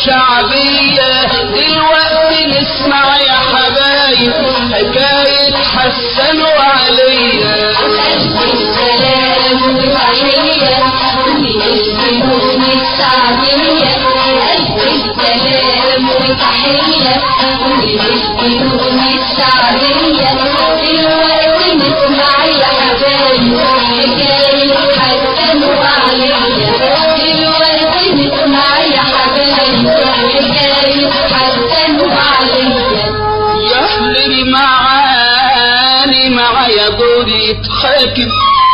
الشعبية دلوقتي نسمع يا حبايب حكاية حسن وعليا السلام والتحية من الجنون الشعبية ألف السلام والتحية من الجنون الشعبية دلوقتي نسمع يا حبايب حكاية حسن وعليا دلوقتي نسمع يا حبايب حكاية حسن وعليا يا أهل المعاني معايا دور يتحاكم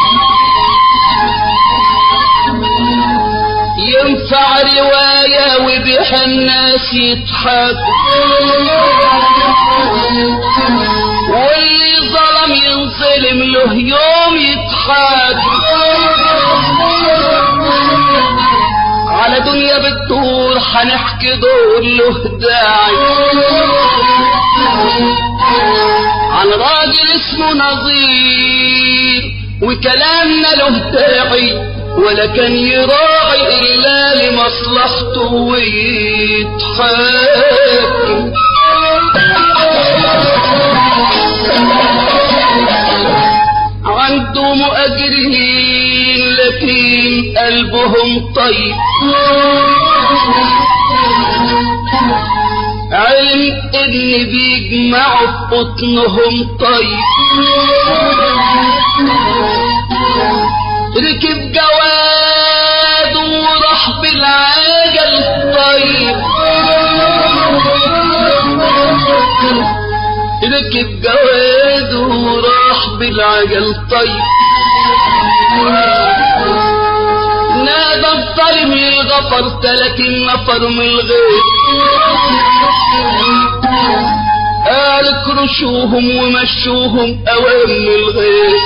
ينفع رواية وبيها الناس يضحكوا واللي ظلم ينظلم له يوم يضحك على دنيا بتدور هنحكي دور له داعي عن راجل اسمه نظير وكلامنا له داعي ولا كان يراعي الا لمصلحته ويتحاكم عنده مؤجرين لكن قلبهم طيب علم ان بيجمعوا في بطنهم طيب ركب جواد وراح بالعجل طيب ركب جواد وراح بالعجل طيب نادى الظالم للغفر تلاتين نفر من الغير قال اكرشوهم ومشوهم اوام من الغير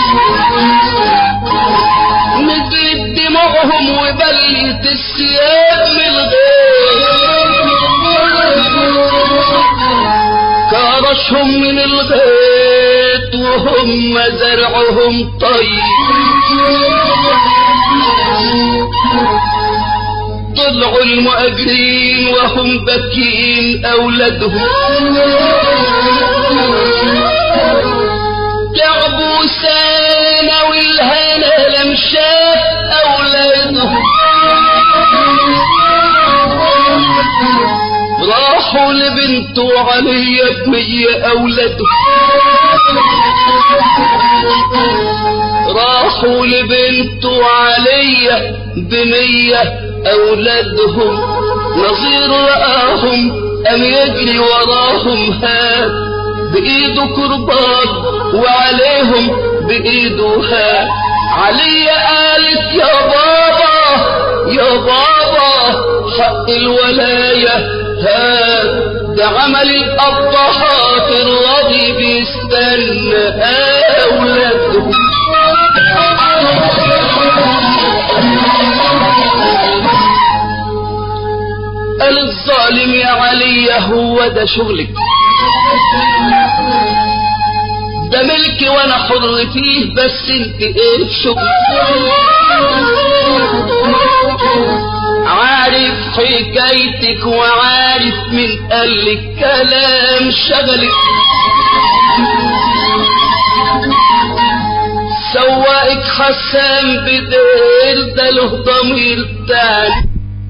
نزلت دموعهم وبلت الثياب من الغير كرشهم من الغيط وهم زرعهم طيب طلعوا المؤجرين وهم بكين أولادهم لعبوا سنة والهنا لم شاف أولادهم راحوا لبنته عليا بمية أولادهم راحوا لبنته عليا بمية أولادهم نظير رآهم أم يجري وراهم هات بإيده كرباج وعليهم بإيده هات عليا قالت يا بابا يا بابا حق الولاية هات ده عمل الأبهات الراضي بيستنى أولاده قال الظالم يا علي هو ده شغلك ده ملكي وانا حر فيه بس انت ايه في شغلك عارف حكايتك وعارف من قال لك كلام شغلك سواقك حسام بدير ده له ضمير تاني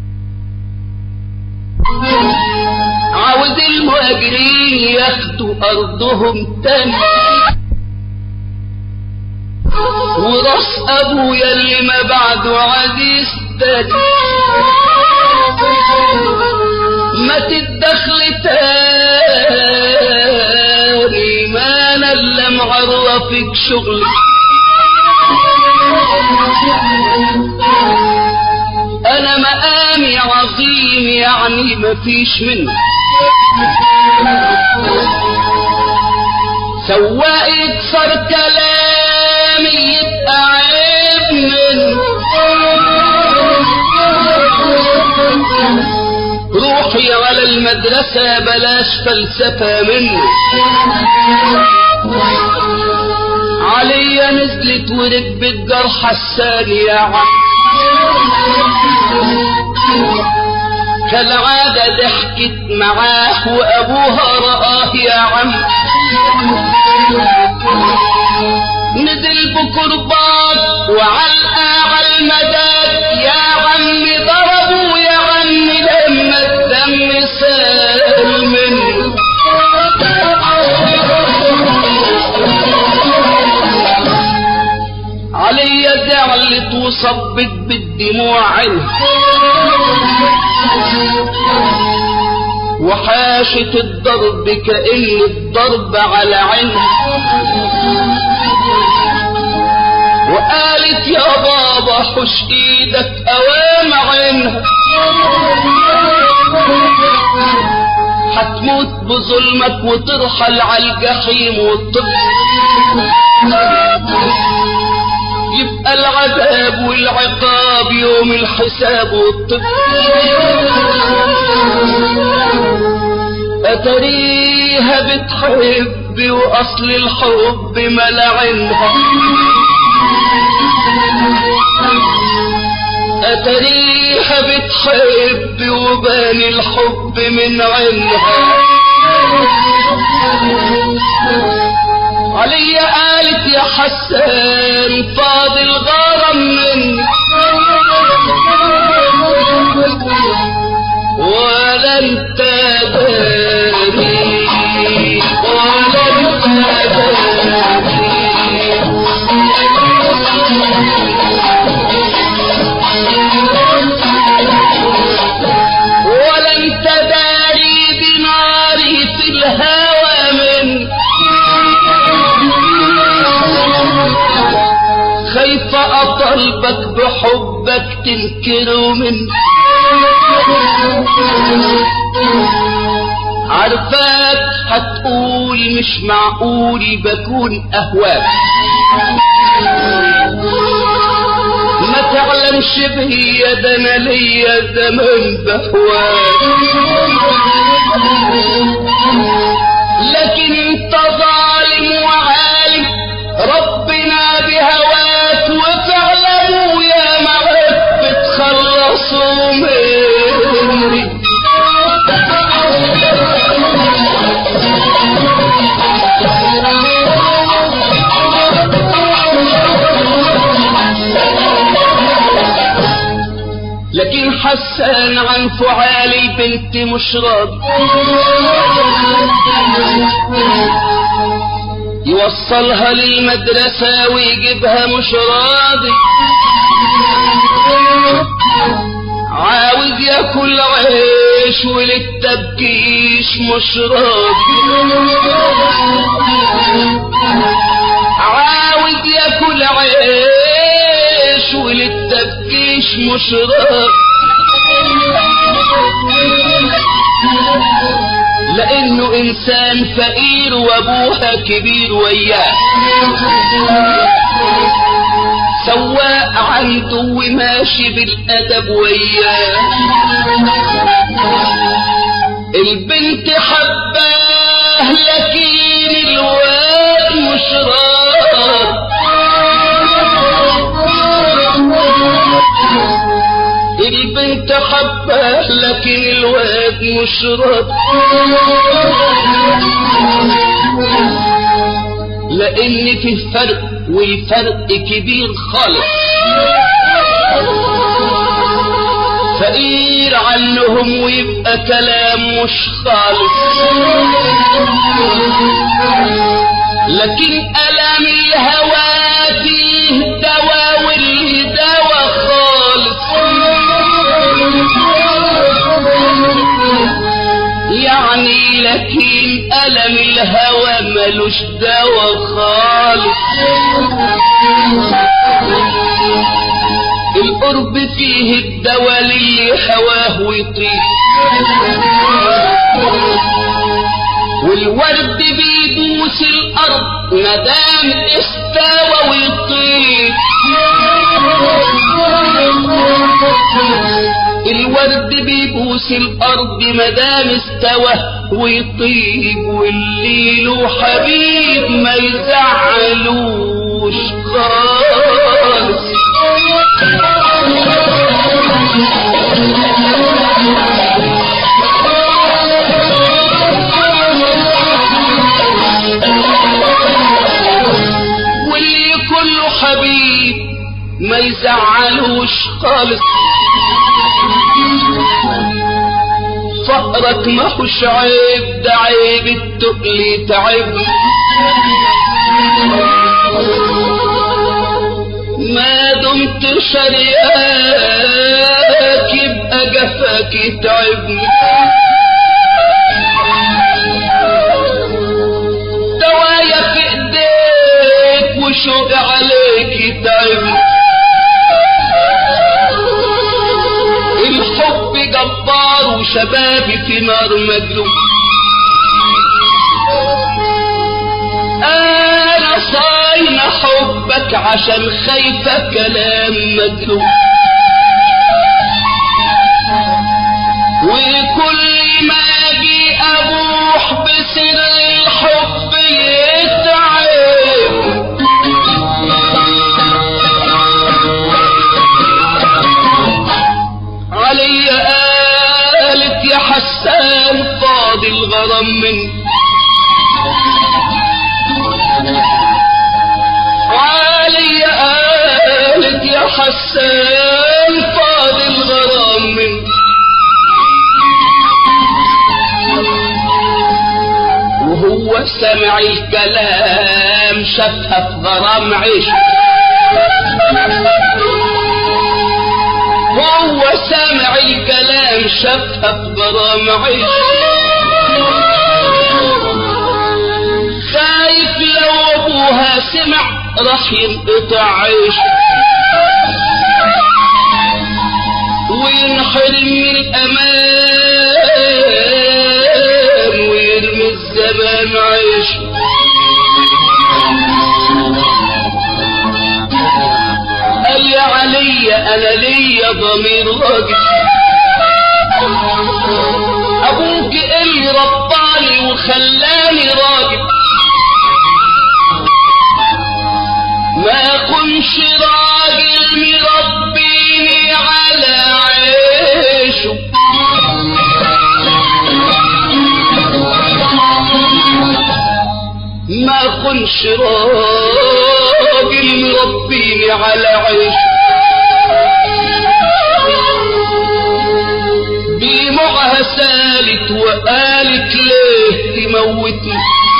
عاوز المهاجرين ياخدوا ارضهم تاني وراس ابويا اللي ما بعده عزيز تاني ما تتدخل تاني ما انا اللي معرفك شغلي انا مقامي عظيم يعني مفيش منه سواق يكسر كلامي يبقى عيب منه روحي على المدرسة بلاش فلسفة منه عليا نزلت وركبت جرح الثانية عم كالعادة ضحكت معاه وأبوها رآه يا عم نزل بكربات وعلقة على المداد يا عم ضربوا يا عم لما الدم سال منه علي زعلت وصبت بالدموع عينها وحاشت الضرب كأن الضرب على عينها وقالت يا بابا حش ايدك اوام عينها هتموت بظلمك وترحل على الجحيم والطفل يبقى العذاب والعقاب يوم الحساب والطفل أتريها بتحب وأصل الحب ملعنها أتريها بتحب وبان الحب من عينها علي قالت يا حسان فاضل غرام مني ولا انت داري ولا انت داري ولا انت داري بناري في الهوى من خايفة أطلبك بحبك تنكره من عارفاك هتقول مش معقول بكون أهواك ما تعلمش بهي ده انا ليا زمان بهواك لكن انت ظالم وعالم ربنا بهواك وفعله يا معرف بتخلصوا مني لكن حسان عن فعال البنت مش راضي يوصلها للمدرسة ويجيبها مش راضي عاوز ياكل عيش وللتبكيش مش راضي عاوز ياكل عيش وللتبكيش مش راضي لانه انسان فقير وابوها كبير وياه سواق عنده وماشي بالادب وياه البنت حباه لكن الواد مش راضي البنت حباه لكن الواد مش راضي لان فيه فرق والفرق كبير خالص فقير عنهم ويبقى كلام مش خالص لكن ألم الهوى فيه دوا والدوا خالص يعني لكن ألم الهوى ملوش دوا خالص القرب فيه الدوا للي هواه ويطير والورد بيبوس الأرض مدام استوى ويطير الورد بيبوس الأرض مدام استوى ويطيب واللي له حبيب ما يزعلوش خالص يزعلوش خالص فقرك ما هوش عيب ده عيب التقل تعب ما دمت شرياك يبقى جفاك يتعبني دوايا في ايديك وشوق عليك يتعبني الحب جبار وشبابي في نار مجروح انا صاينة حبك عشان خايفة كلام مجروح وكل ما اجي ابوح بسر الحب يتعب علي قالت يا حسان فاضي الغرام مني علي قالت يا حسان فاضي الغرام مني وهو سمع الكلام شافها في غرام عيش هو سامع الكلام شافها في غرام عيش خايف لو ابوها سمع راح ينقطع عيش وينحرم من الامان ويرمي الزمان عيش قال يا علي انا ليا ضمير راجل ابوك اللي رباني وخلاني راجل ما كنش راجل مربيني على عيشه ما كنش راجل مربيني على عيش دموعها سالت وقالت ليه تموتني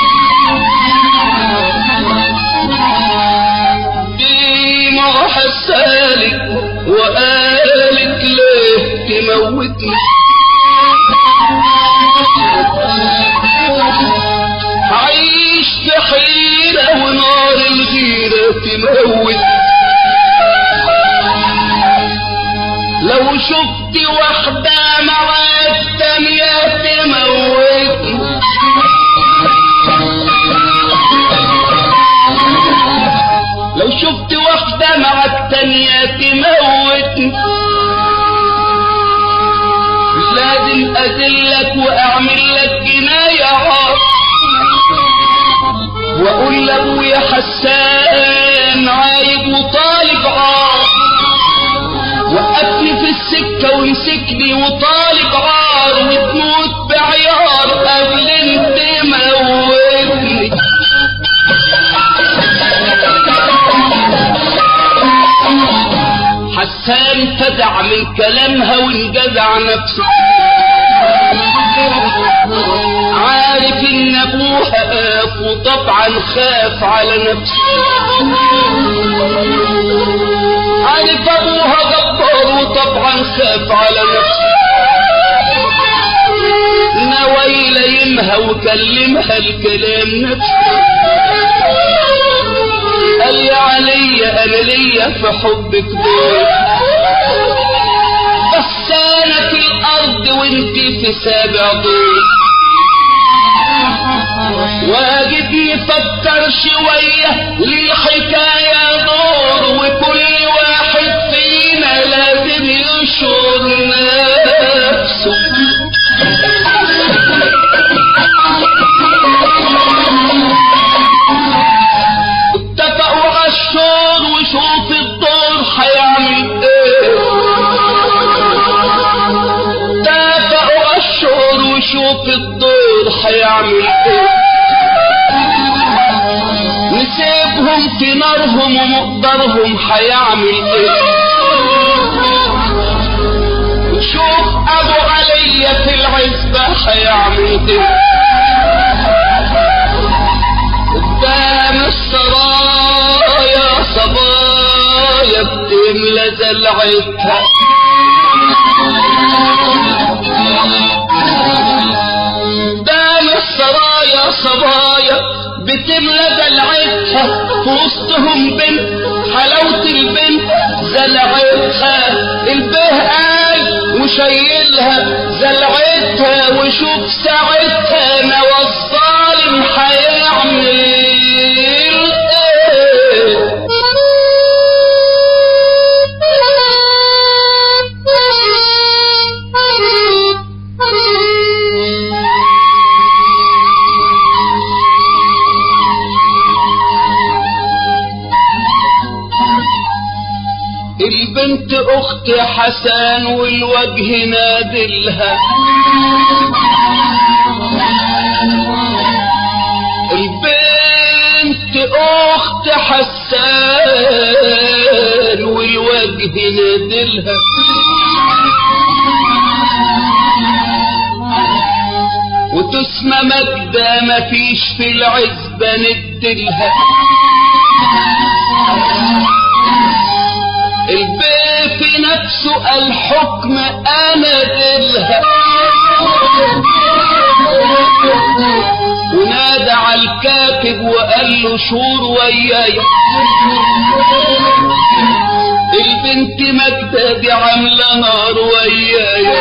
دموعها سالت وقالت ليه تموتني عيش في حيرة ونار الغيرة تموت لو شفت واحدة معاك تانية تموتني لو شفت واحدة معاك تانية تموتني مش لازم أذلك وأعمل لك جناية عار واقول لابويا حسان عايب وطالب عار وقفني في السكة ومسكني وطالب عار وتموت بعيار قبل انت موتني حسان فزع من كلامها وانجزع نفسه عارف ان ابوها قاف وطبعا خاف على نفسه عارف ابوها غدار وطبعا خاف على نفسه نوى يليمها وكلمها الكلام نفسه قال يا علي انا ليا في حبك دور بس انا في الارض وانت في سابع دور واجب يفكر شوية للحكاية دور وكل واحد فينا لازم يشعر نفسه اتفقوا على الشور وشوف الدور هيعمل ايه اتفقوا على الشور وشوف الدور هيعمل ايه وسيبهم في نارهم ومقدرهم هيعمل ايه وشوف ابو علي في العزبة هيعمل ايه قدام السرايا صبايا بتملى دلعتها قدام السرايا صبايا بتملى دلعتها في وسطهم بنت حلاوة البنت زلعتها البه قال وشيلها زلعتها وشوف ساعتها نوى الظالم هيعمل ايه البنت اخت حسن والوجه نادلها البنت اخت حسان والوجه نادلها وتسمى مجدة مفيش في العزبة ندلها البيت نفسه الحكم انا دلها ونادى على الكاتب وقال له شور وياي البنت مجدة دي عاملة نار وياي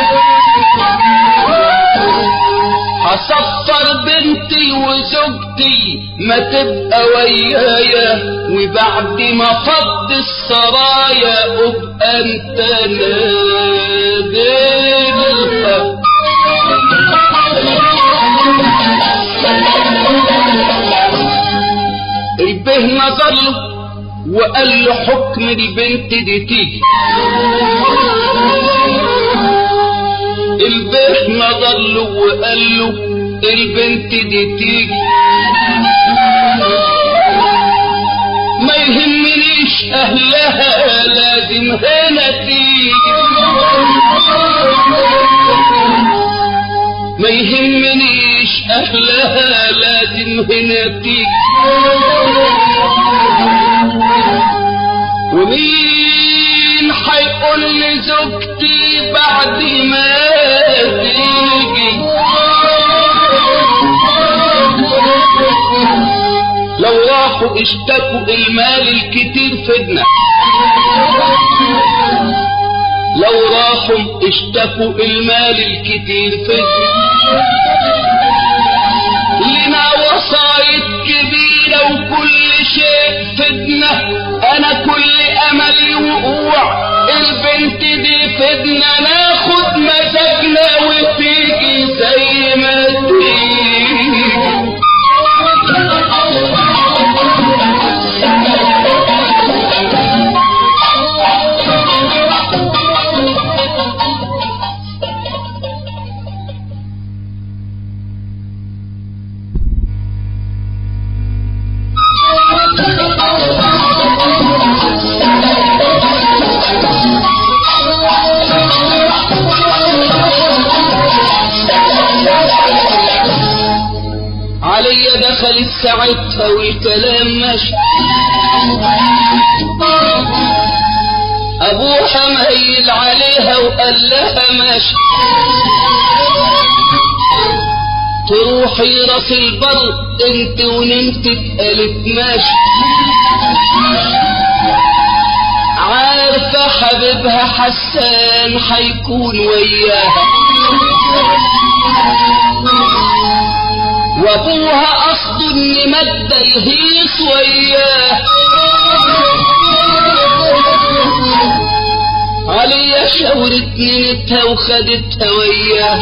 هصفر بنتي وزوجتي ما تبقى ويايا وبعد ما فض السرايا ابقى انت نادلها البه نظر له وقال له حكم البنت دي تيجي البيت نظر له وقال له البنت دي تيجي ما يهمنيش اهلها لازم هنا تيجي ما يهمنيش اهلها لازم هنا تيجي ومين حيقول لزوجتي بعد ما تيجي لو راحوا اشتكوا المال الكتير فدنا لو راحوا اشتكوا المال الكتير فدنا لنا وصايد كبيرة وكل شيء فدنا انا كل املي وقوع البنت دي فدنا ناخد مزاجنا وتيجي زي ما تيجي علي دخلت ساعتها والكلام ماشي ابوها مهيل عليها وقال لها ماشي تروحي راس البر انت ونمت قالت ماشي عارفة حبيبها حسان حيكون وياها وابوها قصده ان مادة يهيص وياه عليا شاورت نينتها وخدتها وياه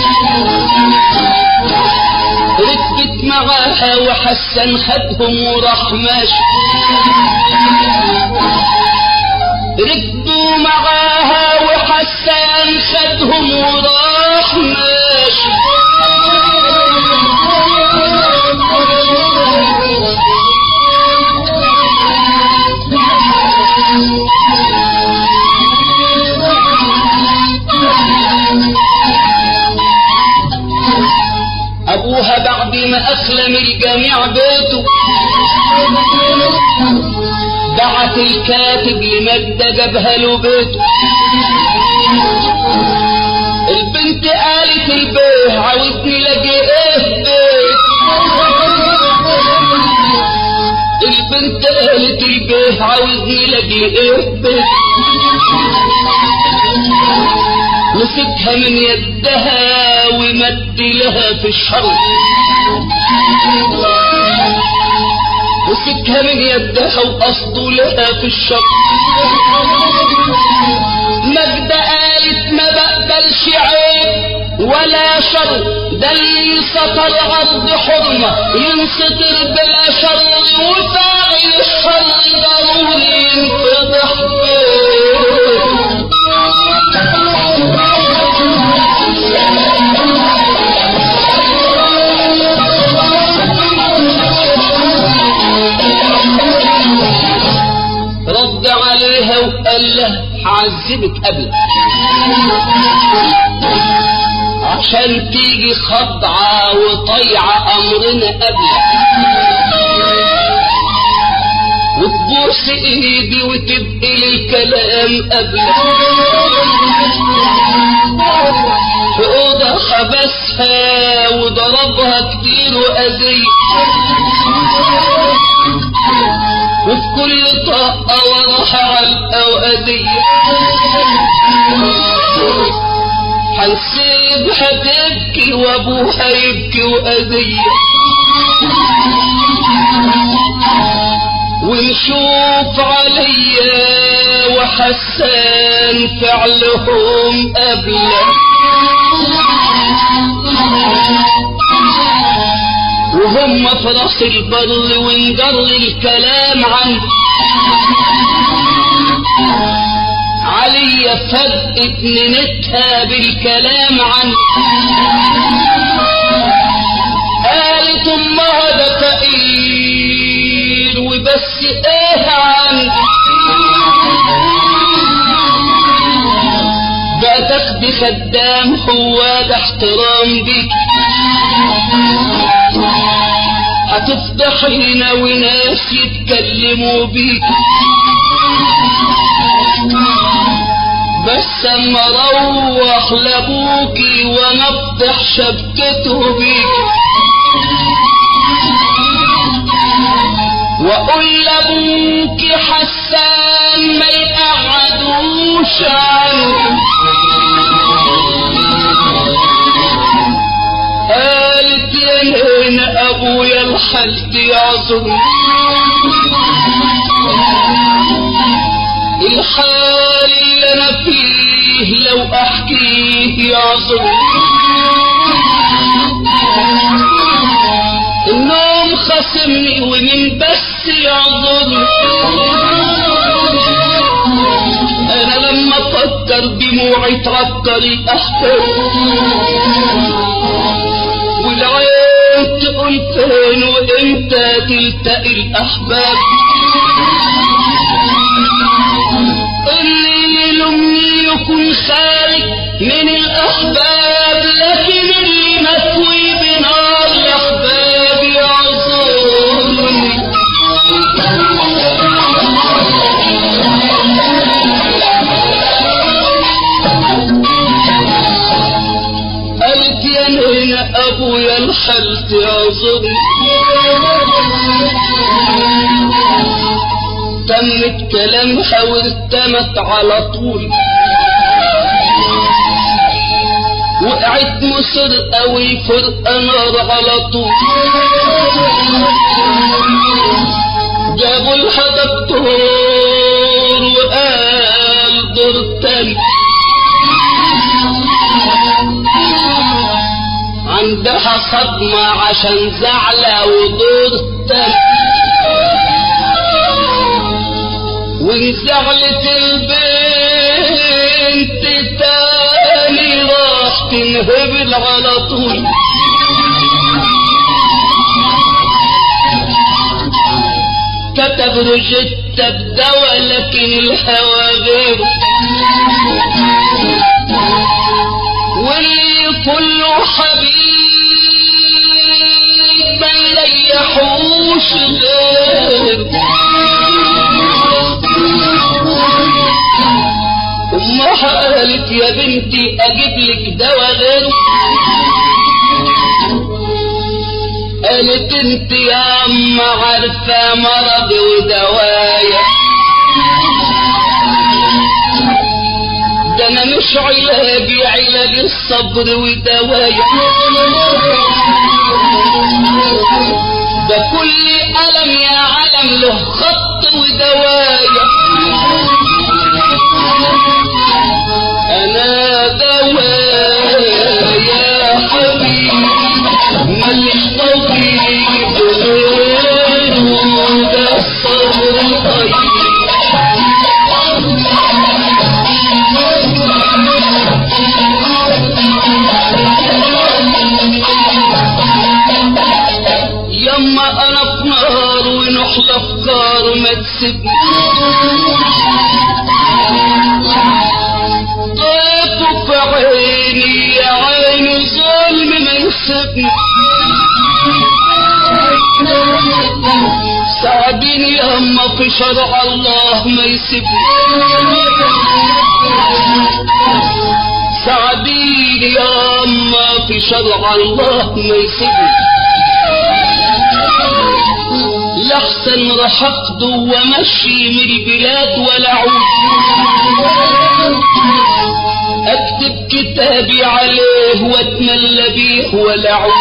ركبت معاها وحسن خدهم وراح ماشي ركبوا معاها وحسان خدهم وراح ماشي بعد ما أسلم الجميع بيته بعت الكاتب لمجدة جابها له بيته البنت قالت البيه عاوزني لاجي ايه بيت البنت قالت البيه عاوزني لاجي ايه بيت مسكها من يدها ومد لها في الشر مسكها من يدها وقصده لها في الشر مجدة قالت ما بقبلش عيب ولا شر ده اللي سطر عرض حرمة ينسطر بلا شر وفاعل الشر ضروري ينفضح بيه رد عليها وقال لها هعذبك قبل عشان تيجي خضعة وطيعة أمرنا قبل وتبوس ايدي وتبقي الكلام قبل في أوضة حبسها وضربها كتير وأذية وفي كل طاقة وراح علقة وأذية هنسيبها تبكي وأبوها يبكي وأذية ونشوف عليا وحسان فعلهم قبله وهم في راس البر ونجر الكلام عنه علي فجأة ننتها بالكلام عنه قالت امها ده فقير وبس ايه عنه بقى تاخدي خدام هو ده احترام بيك هتفضحينا وناس يتكلموا بيك بس اما اروح لابوكي ونفضح شبكته بيك واقول لابوكي حسان ما يقعدوش عنه قالت يا هنا ابويا الحلت يعذر الحال اللي انا فيه لو احكيه يعذر النوم خصمني ومن بس يعذر انا لما افكر دموعي تركر الاحباب والعين تقول فين وامتى تلتقي الاحباب اللي يلومني يكون خارج من الاحباب لكن اللي مكوي بنار الاحباب يعذرني قالت يا نينا ابويا الحلت يعذرني تمت كلامها والتمت على طول وقعت مصر قوي فرقة نار على طول جابوا لها دكتور وقال دور تاني عندها صدمة عشان زعلة ودور تاني وانزعلت البنت تاني راح تنهبل على طول كتب روجيتا بدواء لكن الهوى غيره واللي كله حبيب قالت انت يا اما عارفة مرضي ودوايا ده انا مش علاجي علاج الصبر ودوايا ده كل ألم يا علم له خط ودوايا أنا دوايا يا حبيبي ماليش طبيب غيره ده الصبر طيب يما انا في نار ونحلى افكار ما تسيبني طيته في عيني يا عيني ظلم ما يسيبني ساعديني يما في شرع الله ما يسيبني ساعديني يما في شرع الله ما يسيبني لحسن راح اخده وامشي من البلاد ولا اعود اكتب كتابي عليه واتملى بيه ولا اعود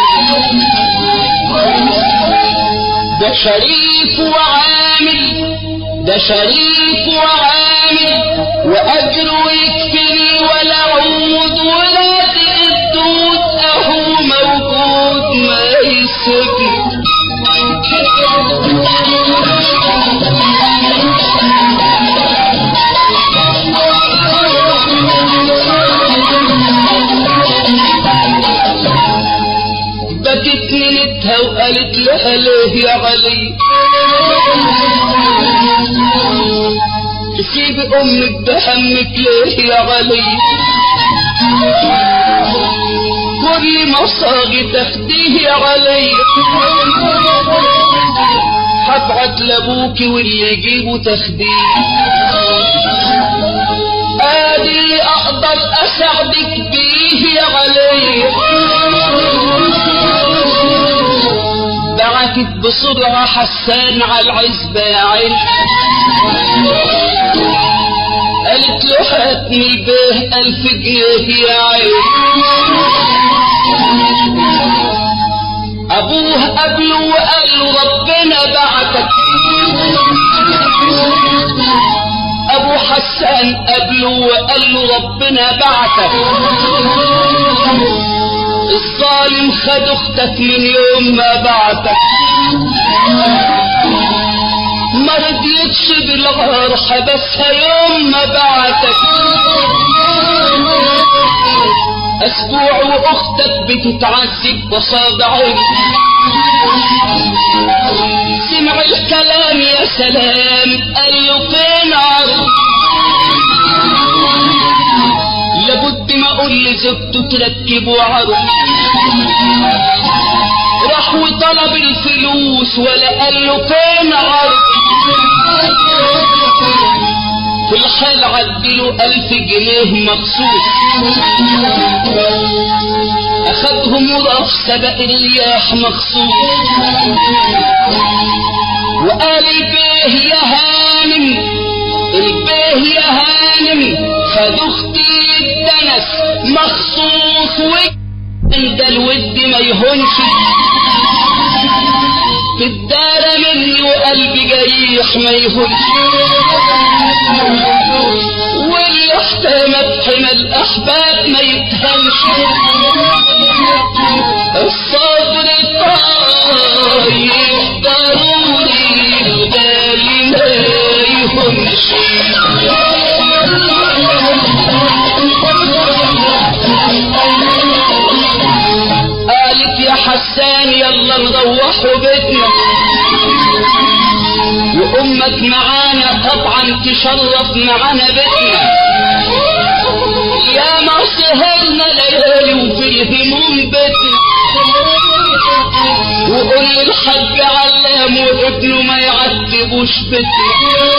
ده شريف وعامل ده شريف وعامل واجره يكفيني ولا عود ولا تقدوت اهو موجود ما يسكت بكت منتها وقالت لها ليه يا علي تسيب امك بهمك ليه يا علي كل مصاغي تاخديه يا علي هبعت لابوكي واللي يجيبه تاخديه ادي اقدر اساعدك بيه يا علي بعتت بسرعة حسان على العزبة يا عين قالت له هاتني به ألف جنيه يا عين أبوه قبله وقال له ربنا بعتك أبو حسان قبله وقال له ربنا بعتك الظالم خد اختك من يوم ما بعتك ما رضيتش بالغار حبسها يوم ما بعتك اسبوع واختك بتتعذب قصاد عيني سمع الكلام يا سلام قال له فين عرض لابد ما اقول لزوجته تركبه عرض راح وطلب الفلوس ولا قال له فين عرض في الحال عدله ألف جنيه مخصوص أخدهم وراح سبق الرياح مخصوص وقال البيه يا هانم البيه يا هانم خد اختي الدنس مخصوص وعند الود ما يهونش في الدار مني وقلبي جريح ما يهونش واللي احتمى بحمى الاحباب ما يتهمش الصبر طايف ضروري البال ما يهونش قالت يا حسان يلا نروحوا بيتنا وامك معانا طبعا تشرف معانا بيتنا يا ما سهرنا ليالي وفي الهموم بيتنا وقول للحاج علام وابنه ما يعذبوش بيتنا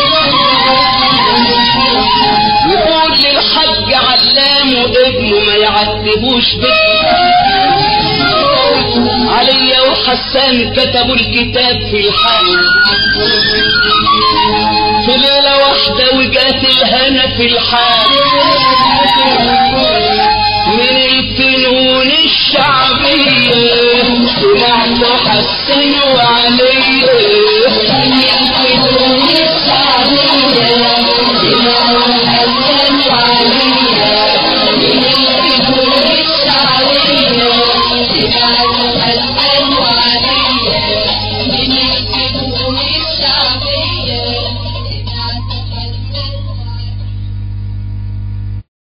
وقول للحاج علام وابنه ما يعذبوش بيتنا عليا وحسان كتبوا الكتاب في الحال في ليلة واحدة وجات الهنا في الحال